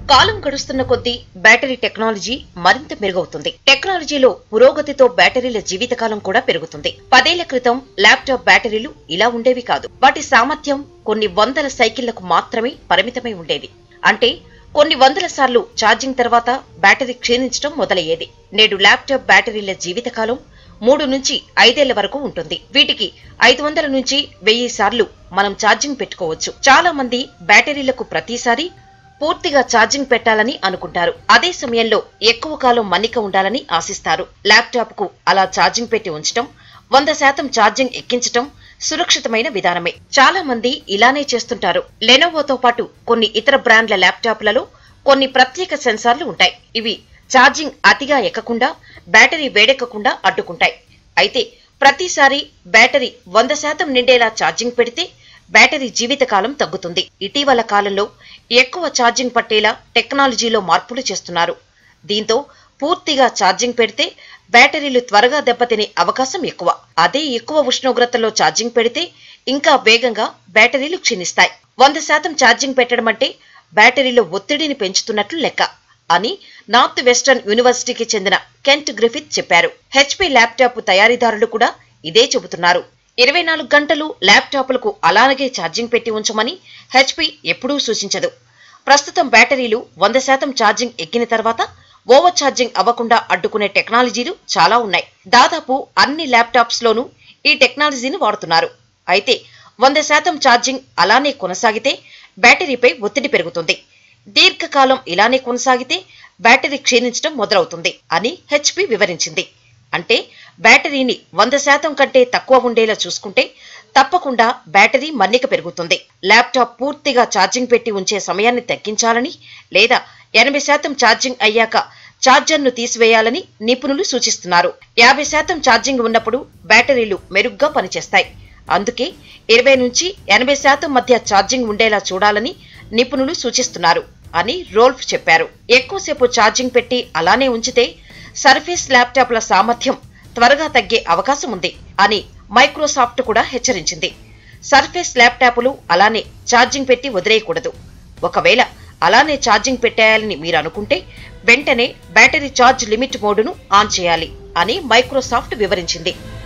కాలం గడుస్తున్న కొద్దీ battery technology మరింత మెరుగవుతుంది టెక్నాలజీలో పురోగతితో బ్యాటరీల జీవితకాలం కూడా పెరుగుతుంది పదేళ్ల క్రితం ల్యాప్టాప్ బ్యాటరీలు ఇలా ఉండేవి కాదు వాటి సామర్థ్యం కొన్ని వందల సైకిళ్లకు మాత్రమే పరిమితమై ఉండేది అంటే కొన్ని వందల సార్లు ఛార్జింగ్ తర్వాత బ్యాటరీ క్షీణించడం మొదలయ్యేది నేడు ల్యాప్టాప్ బ్యాటరీల జీవితకాలం మూడు నుంచి ఐదేళ్ల వరకు ఉంటుంది వీటికి ఐదు వందల నుంచి వెయ్యి సార్లు మనం ఛార్జింగ్ పెట్టుకోవచ్చు చాలా మంది బ్యాటరీలకు ప్రతిసారి పూర్తిగా ఛార్జింగ్ పెట్టాలని అనుకుంటారు అదే సమయంలో ఎక్కువ కాలం మన్నిక ఉండాలని ఆశిస్తారు ల్యాప్టాప్ కు అలా ఛార్జింగ్ పెట్టి ఉంచటం వంద శాతం ఛార్జింగ్ ఎక్కించటం సురక్షితమైన విధానమే చాలా మంది ఇలానే చేస్తుంటారు లెనోవోతో పాటు కొన్ని ఇతర బ్రాండ్ల ల్యాప్టాప్లలో కొన్ని ప్రత్యేక సెన్సార్లు ఉంటాయి ఇవి ఛార్జింగ్ అతిగా ఎక్కకుండా బ్యాటరీ వేడెక్కకుండా అడ్డుకుంటాయి అయితే ప్రతిసారి బ్యాటరీ వంద శాతం నిండేలా ఛార్జింగ్ పెడితే బ్యాటరీ జీవితకాలం తగ్గుతుంది ఇటీవల కాలంలో ఎక్కువ ఛార్జింగ్ పట్టేలా టెక్నాలజీలో మార్పులు చేస్తున్నారు దీంతో పూర్తిగా ఛార్జింగ్ పెడితే బ్యాటరీలు త్వరగా దెబ్బతినే అవకాశం ఎక్కువ అదే ఎక్కువ ఉష్ణోగ్రతలో ఛార్జింగ్ పెడితే ఇంకా వేగంగా బ్యాటరీలు క్షీణిస్తాయి వంద శాతం ఛార్జింగ్ పెట్టడం అంటే బ్యాటరీలో ఒత్తిడిని పెంచుతున్నట్లు లెక్క అని నార్త్ వెస్టర్న్ యూనివర్సిటీకి చెందిన కెంట్ గ్రిఫిత్ చెప్పారు హెచ్పి ల్యాప్టాప్ తయారీదారులు కూడా ఇదే చెబుతున్నారు ఇరవై నాలుగు గంటలు ల్యాప్టాప్లకు అలాగే ఛార్జింగ్ పెట్టి ఉంచమని హెచ్పి ఎప్పుడూ సూచించదు ప్రస్తుతం బ్యాటరీలు వంద శాతం ఛార్జింగ్ ఎక్కిన తర్వాత ఓవర్ ఛార్జింగ్ అవ్వకుండా అడ్డుకునే టెక్నాలజీలు చాలా ఉన్నాయి దాదాపు అన్ని ల్యాప్టాప్స్ లోనూ ఈ టెక్నాలజీని వాడుతున్నారు అయితే వంద శాతం ఛార్జింగ్ అలానే కొనసాగితే బ్యాటరీపై ఒత్తిడి పెరుగుతుంది దీర్ఘకాలం ఇలానే కొనసాగితే బ్యాటరీ క్షీణించడం మొదలవుతుంది అని హెచ్పి వివరించింది అంటే బ్యాటరీని వంద శాతం కంటే తక్కువ ఉండేలా చూసుకుంటే తప్పకుండా బ్యాటరీ మన్నిక పెరుగుతుంది ల్యాప్టాప్ పూర్తిగా ఛార్జింగ్ పెట్టి ఉంచే సమయాన్ని తగ్గించాలని లేదా ఎనభై శాతం ఛార్జింగ్ అయ్యాక ఛార్జర్ను తీసివేయాలని నిపుణులు సూచిస్తున్నారు యాభై శాతం ఛార్జింగ్ ఉన్నప్పుడు బ్యాటరీలు మెరుగ్గా పనిచేస్తాయి అందుకే ఇరవై నుంచి ఎనభై శాతం మధ్య ఛార్జింగ్ ఉండేలా చూడాలని నిపుణులు సూచిస్తున్నారు అని రోల్ఫ్ చెప్పారు ఎక్కువసేపు ఛార్జింగ్ పెట్టి అలానే ఉంచితే సర్ఫేస్ ల్యాప్టాప్ల సామర్థ్యం త్వరగా తగ్గే అవకాశం ఉంది అని మైక్రోసాఫ్ట్ కూడా హెచ్చరించింది సర్ఫేస్ ల్యాప్టాప్లు అలానే ఛార్జింగ్ పెట్టి వదిలేయకూడదు ఒకవేళ అలానే ఛార్జింగ్ పెట్టేయాలని మీరు అనుకుంటే వెంటనే బ్యాటరీ ఛార్జ్ లిమిట్ మోడును ఆన్ చేయాలి అని మైక్రోసాఫ్ట్ వివరించింది